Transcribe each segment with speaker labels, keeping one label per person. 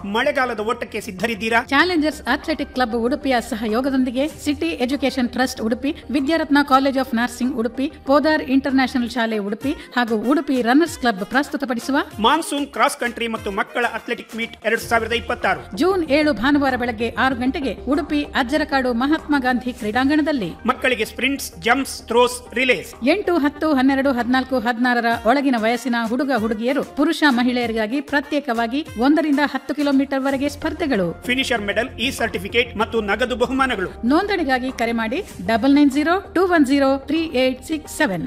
Speaker 1: ಮಳೆಗಾಲದ ಓಟಕ್ಕೆ ಸಿದ್ಧರಿದ್ದೀರಾ
Speaker 2: ಚಾಲೆಂಜರ್ಸ್ ಅಥ್ಲೆಟಿಕ್ ಕ್ಲಬ್ ಉಡುಪಿಯ ಸಹಯೋಗದೊಂದಿಗೆ city education trust Udupi Vidyaratna college of nursing Udupi Podar international ಶಾಲೆ ಉಡುಪಿ ಹಾಗೂ ಉಡುಪಿ ರನ್ನರ್ಸ್ ಕ್ಲಬ್ ಪ್ರಸ್ತುತಪಡಿಸುವ
Speaker 1: ಮಾನ್ಸೂನ್ ಕ್ರಾಸ್ ಕಂಟ್ರಿ ಮತ್ತು ಮಕ್ಕಳ ಅಥ್ಲೆಟಿಕ್ ಮೀಟ್ ಎರಡ್ ಸಾವಿರದ ಇಪ್ಪತ್ತಾರು
Speaker 2: ಜೂನ್ ಏಳು ಭಾನುವಾರ ಬೆಳಗ್ಗೆ ಆರು ಗಂಟೆಗೆ ಉಡುಪಿ ಅಜ್ಜರಕಾಡು ಮಹಾತ್ಮ ಗಾಂಧಿ ಕ್ರೀಡಾಂಗಣದಲ್ಲಿ
Speaker 1: ಮಕ್ಕಳಿಗೆ ಸ್ಪ್ರಿಂಟ್ಸ್ ಜಂಪ್ಸ್ ಥ್ರೋಸ್ ರಿಲೇಸ್
Speaker 2: ಎಂಟು ಹತ್ತು ಹನ್ನೆರಡು ಹದಿನಾಲ್ಕು ಹದಿನಾರರ ಒಳಗಿನ ವಯಸ್ಸಿನ ಹುಡುಗ ಹುಡುಗಿಯರು ಪುರುಷ ಮಹಿಳೆಯರಿಗಾಗಿ ಪ್ರತ್ಯೇಕವಾಗಿ ಒಂದರಿಂದ ಹತ್ತು ಕಿಲೋಮೀಟರ್ ವರೆಗೆ ಸ್ಪರ್ಧೆಗಳು
Speaker 1: ಫಿನಿಷರ್ ಮೆಡಲ್ ಇ ಸರ್ಟಿಫಿಕೇಟ್ ಮತ್ತು ನಗದು ಬಹುಮಾನಗಳು
Speaker 2: ನೋಂದಣಿಗಾಗಿ ಕರೆ ಮಾಡಿ double nine zero two one zero three eight six seven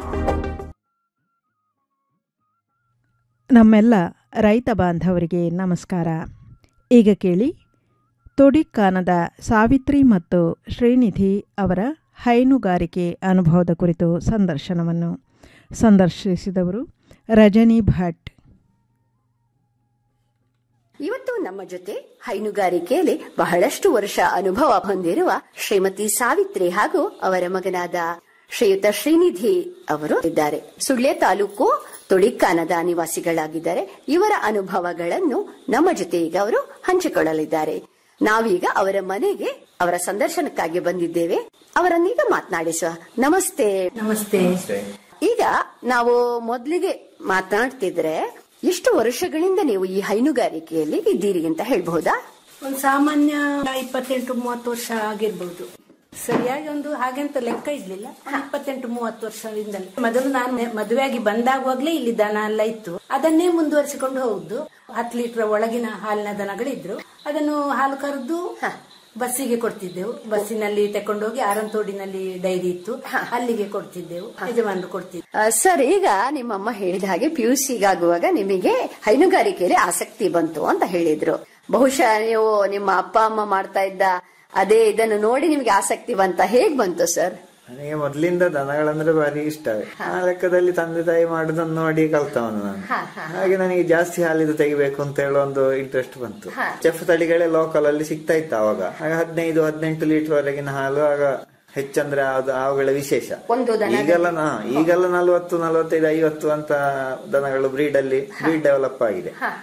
Speaker 3: ನಮ್ಮೆಲ್ಲ ರೈತ ಬಾಂಧವರಿಗೆ ನಮಸ್ಕಾರ ಈಗ ಕೇಳಿ ತೊಡಿಕ್ಕಾನದ ಸಾವಿತ್ರಿ ಮತ್ತು ಶ್ರೀನಿಧಿ ಅವರ ಹೈನುಗಾರಿಕೆ ಅನುಭವದ ಕುರಿತು ಸಂದರ್ಶನವನ್ನು ಸಂದರ್ಶಿಸಿದವರು ರಜನಿ ಭಟ್
Speaker 4: ಇವತ್ತು ನಮ್ಮ ಜೊತೆ ಹೈನುಗಾರಿಕೆಯಲ್ಲಿ ಬಹಳಷ್ಟು ವರ್ಷ ಅನುಭವ ಹೊಂದಿರುವ ಶ್ರೀಮತಿ ಸಾವಿತ್ರಿ ಹಾಗೂ ಅವರ ಮಗನಾದ ಶ್ರೀಯುತ ಶ್ರೀನಿಧಿ ಅವರು ಇದ್ದಾರೆ ಸುಳ್ಯ ತಾಲೂಕು ತೊಡಿಕಾನದ ನಿವಾಸಿಗಳಾಗಿದ್ದಾರೆ ಇವರ ಅನುಭವಗಳನ್ನು ನಮ್ಮ ಜೊತೆ ಈಗ ಅವರು ಹಂಚಿಕೊಳ್ಳಲಿದ್ದಾರೆ ನಾವೀಗ ಅವರ ಮನೆಗೆ ಅವರ ಸಂದರ್ಶನಕ್ಕಾಗಿ ಬಂದಿದ್ದೇವೆ ಅವರನ್ನೀಗ ಮಾತನಾಡಿಸುವ ನಮಸ್ತೆ
Speaker 5: ನಮಸ್ತೆ
Speaker 4: ಈಗ ನಾವು ಮೊದಲಿಗೆ ಮಾತನಾಡ್ತಿದ್ರೆ ಎಷ್ಟು ವರ್ಷಗಳಿಂದ ನೀವು ಈ ಹೈನುಗಾರಿಕೆಯಲ್ಲಿ ಇದ್ದೀರಿ ಅಂತ ಹೇಳ್ಬಹುದಾ
Speaker 5: ಒಂದು ಸಾಮಾನ್ಯ ಇಪ್ಪತ್ತೆಂಟು ಮೂವತ್ತು ವರ್ಷ ಆಗಿರ್ಬಹುದು ಸರಿಯಾಗಿ ಒಂದು ಹಾಗೆಂತ ಲೆಕ್ಕ ಇರ್ಲಿಲ್ಲ ಒಂದು ಇಪ್ಪತ್ತೆಂಟು ಮೂವತ್ತು ವರ್ಷದಿಂದಲೇ ಮೊದಲು ನಾನು ಮದುವೆಯಾಗಿ ಬಂದಾಗುವಾಗ್ಲೇ ಇಲ್ಲಿ ದನ ಎಲ್ಲ ಇತ್ತು ಅದನ್ನೇ ಮುಂದುವರಿಸಿಕೊಂಡು ಹೋಗುದು ಹತ್ತು ಲೀಟರ್ ಒಳಗಿನ ಹಾಲಿನ ದನಗಳಿದ್ರು ಅದನ್ನು ಹಾಲು ಕರೆದು ಬಸ್ಸಿಗೆ ಕೊಡ್ತಿದ್ದೆವು ಬಸ್ಸಿನಲ್ಲಿ ತಕೊಂಡೋಗಿ ಆರಂತೋಡಿನಲ್ಲಿ ಡೈರಿ ಇತ್ತು ಅಲ್ಲಿಗೆ ಕೊಡ್ತಿದ್ದೆವು ಯಜಮಾನರು ಕೊಡ್ತಿದ್ರು
Speaker 4: ಆ, ಸರ್ ಈಗ ನಿಮ್ಮಮ್ಮ ಹೇಳಿದ ಹಾಗೆ ಪಿ ಯು ಸಿಗಾಗುವಾಗ ನಿಮಗೆ ಹೈನುಗಾರಿಕೆಯಲ್ಲಿ ಆಸಕ್ತಿ ಬಂತು ಅಂತ ಹೇಳಿದ್ರು ಬಹುಶಃ ನೀವು ನಿಮ್ಮ ಅಪ್ಪ ಅಮ್ಮ ಮಾಡ್ತಾ ಇದ್ದ ಅದೇ ಇದನ್ನು ನೋಡಿ ನಿಮಗೆ ಆಸಕ್ತಿ ಬಂತ ಹೇಗ್ ಬಂತು ಸರ್
Speaker 6: ನನಗೆ ಮೊದ್ಲಿಂದ ದನಗಳಂದ್ರೆ ಭಾರಿ ಇಷ್ಟವೇ ಆ ಲೆಕ್ಕದಲ್ಲಿ ತಂದೆ ತಾಯಿ ಮಾಡುದನ್ನು ನೋಡಿ ಕಲ್ತವನು ನಾನು ಹಾಗೆ ನನಗೆ ಜಾಸ್ತಿ ಹಾಲಿದು ತೆಗಿಬೇಕು ಅಂತ ಹೇಳೋ ಒಂದು ಇಂಟ್ರೆಸ್ಟ್ ಬಂತು ಚೆಫ್ ತಳಿಗಳೇ ಲೋಕಲ್ ಅಲ್ಲಿ ಸಿಗ್ತಾ ಇತ್ತು ಅವಾಗ ಆಗ ಹದಿನೈದು ಹದಿನೆಂಟು ಲೀಟರ್ ವರೆಗಿನ ಹಾಲು ಆಗ ಹೆಚ್ಚಂದ್ರೆ ಅದು ಅವುಗಳ ವಿಶೇಷ
Speaker 4: ಒಂದು ದನ
Speaker 6: ಈಗೆಲ್ಲ ನಾ ಈಗೆಲ್ಲ ನಲ್ವತ್ತು ನಲ್ವತ್ತೈದು ಐವತ್ತು ಅಂತ ದನಗಳು ಬ್ರೀಡ್ ಅಲ್ಲಿ ಬ್ರೀಡ್ ಡೆವಲಪ್ ಆಗಿದೆ